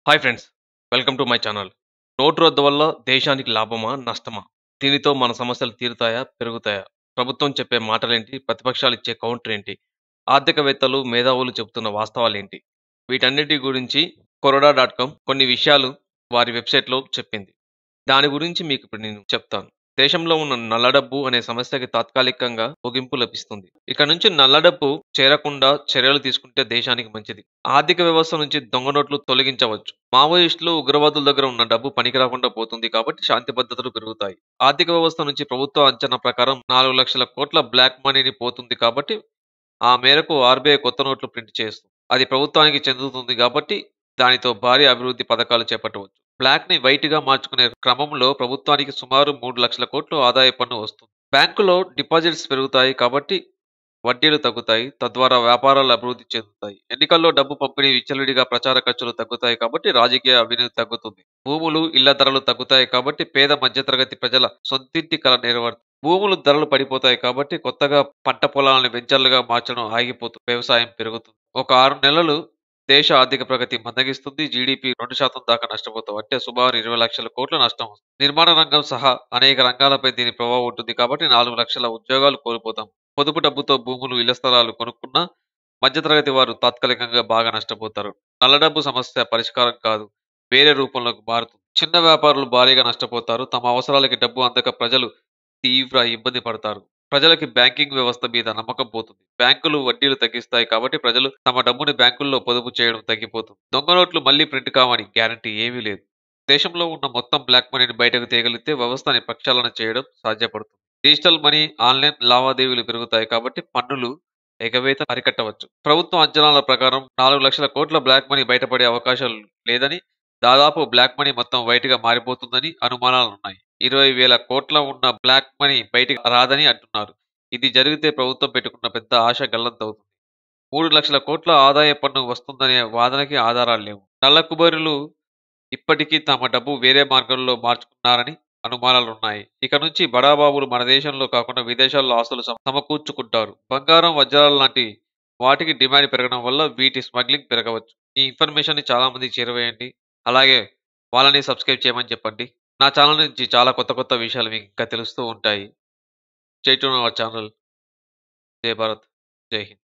hi friends welcome to my channel note రద్దు వల్ల దేశానికి లాభమా నష్టమా దీనితో మన సమస్యలు తీరుతాయా పెరుగుతాయా ప్రభుత్వం చెప్పే మాటలేంటి ప్రతిపక్షాలు ఇచ్చే కౌంటర్ ఏంటి ఆర్థికవేత్తలు మేధావులు చెబుతున్న వాస్తవాలు ఏంటి వీటన్నిటి గురించి కొరోడా డాట్ కామ్ కొన్ని విషయాలు వారి వెబ్సైట్లో చెప్పింది దాని గురించి మీకు ఇప్పుడు నేను చెప్తాను దేశంలో ఉన్న నల్లడబ్బు అనే సమస్యకి తాత్కాలికంగా ముగింపు లభిస్తుంది ఇక నుంచి నల్లడబ్బు చేరకుండా చర్యలు తీసుకుంటే దేశానికి మంచిది ఆర్థిక వ్యవస్థ నుంచి దొంగ నోట్లు తొలగించవచ్చు మావోయిస్టులు ఉగ్రవాదుల దగ్గర ఉన్న డబ్బు పనికి రాకుండా పోతుంది కాబట్టి శాంతి భద్రతలు పెరుగుతాయి ఆర్థిక వ్యవస్థ నుంచి ప్రభుత్వ అంచనా ప్రకారం నాలుగు లక్షల కోట్ల బ్లాక్ మనీని పోతుంది కాబట్టి ఆ మేరకు ఆర్బీఐ కొత్త నోట్లు ప్రింట్ చేస్తుంది అది ప్రభుత్వానికి చెందుతుంది కాబట్టి దానితో భారీ అభివృద్ధి పథకాలు చేపట్టవచ్చు బ్లాక్ ని వైట్ గా మార్చుకునే క్రమంలో ప్రభుత్వానికి సుమారు మూడు లక్షల కోట్లు ఆదాయ పన్ను వస్తుంది బ్యాంకులో డిపాజిట్స్ పెరుగుతాయి కాబట్టి వడ్డీలు తగ్గుతాయి తద్వారా వ్యాపారాలు అభివృద్ధి చెందుతాయి ఎన్నికల్లో డబ్బు పంపిణీ విచ్చలవిడిగా ప్రచార ఖర్చులు తగ్గుతాయి కాబట్టి రాజకీయ అవినీతి తగ్గుతుంది భూములు ఇళ్ల ధరలు తగ్గుతాయి కాబట్టి పేద మధ్యతరగతి ప్రజల సొంతింటి కల నెరవేరుతుంది భూములు ధరలు పడిపోతాయి కాబట్టి కొత్తగా పంట పొలాలను వెంచర్లుగా మార్చడం ఆగిపోతుంది వ్యవసాయం పెరుగుతుంది ఒక ఆరు నెలలు దేశ ఆర్థిక ప్రగతి మందగిస్తుంది జీడిపి రెండు శాతం దాకా నష్టపోతాం అంటే సుమారు ఇరవై లక్షల కోట్ల నష్టం వస్తుంది నిర్మాణ రంగం సహా అనేక రంగాలపై దీని ప్రభావం ఉంటుంది కాబట్టి నాలుగు లక్షల ఉద్యోగాలు కోల్పోతాం పొదుపు డబ్బుతో భూములు ఇళ్ల స్థలాలు కొనుక్కున్నా మధ్యతరగతి వారు తాత్కాలికంగా బాగా నష్టపోతారు నల్ల డబ్బు సమస్య పరిష్కారం కాదు వేరే రూపంలోకి మారుతుంది చిన్న వ్యాపారులు భారీగా నష్టపోతారు తమ అవసరాలకి డబ్బు అందక ప్రజలు తీవ్ర ఇబ్బంది పడతారు ప్రజలకి బ్యాంకింగ్ వ్యవస్థ మీద నమ్మకం పోతుంది బ్యాంకులు వడ్డీలు తగ్గిస్తాయి కాబట్టి ప్రజలు తమ డబ్బుని బ్యాంకుల్లో పొదుపు చేయడం తగ్గిపోతుంది దొంగ నోట్లు మళ్ళీ ప్రింట్ కావని గ్యారంటీ ఏమీ లేదు దేశంలో ఉన్న మొత్తం బ్లాక్ మనీని బయటకు తేగలిగితే వ్యవస్థని ప్రక్షాళన చేయడం సాధ్యపడుతుంది డిజిటల్ మనీ ఆన్లైన్ లావాదేవీలు పెరుగుతాయి కాబట్టి పన్నులు ఎగవేత అరికట్టవచ్చు ప్రభుత్వ అంచనాల ప్రకారం నాలుగు లక్షల కోట్ల బ్లాక్ మనీ బయటపడే అవకాశాలు లేదని దాదాపు బ్లాక్ మనీ మొత్తం వైట్ గా మారిపోతుందని అనుమానాలు ఉన్నాయి ఇరవై వేల కోట్ల ఉన్న బ్లాక్ మనీ బయటికి రాదని అంటున్నారు ఇది జరిగితే ప్రభుత్వం పెట్టుకున్న పెద్ద ఆశ గల్లంతవుతుంది మూడు లక్షల కోట్ల ఆదాయ పన్ను వస్తుందనే వాదనకి ఆధారాలు లేవు నల్ల కుబేరులు ఇప్పటికీ తమ డబ్బు వేరే మార్గంలో మార్చుకున్నారని అనుమానాలు ఉన్నాయి ఇక నుంచి బడాబాబులు మన దేశంలో కాకుండా విదేశాల్లో ఆస్తులు సమ- సమకూర్చుకుంటారు బంగారం వజ్రాలు లాంటి వాటికి డిమాండ్ పెరగడం వల్ల వీటి స్మగ్లింగ్ పెరగవచ్చు ఈ ఇన్ఫర్మేషన్ ని చాలా మందికి చేరవేయండి అలాగే వాళ్ళని సబ్స్క్రైబ్ చేయమని చెప్పండి నా ఛానల్ నుంచి చాలా కొత్త కొత్త విషయాలు మీకు ఇంకా తెలుస్తూ ఉంటాయి స్టేట్ అవర్ ఛానల్ జై భారత్ జై హింద్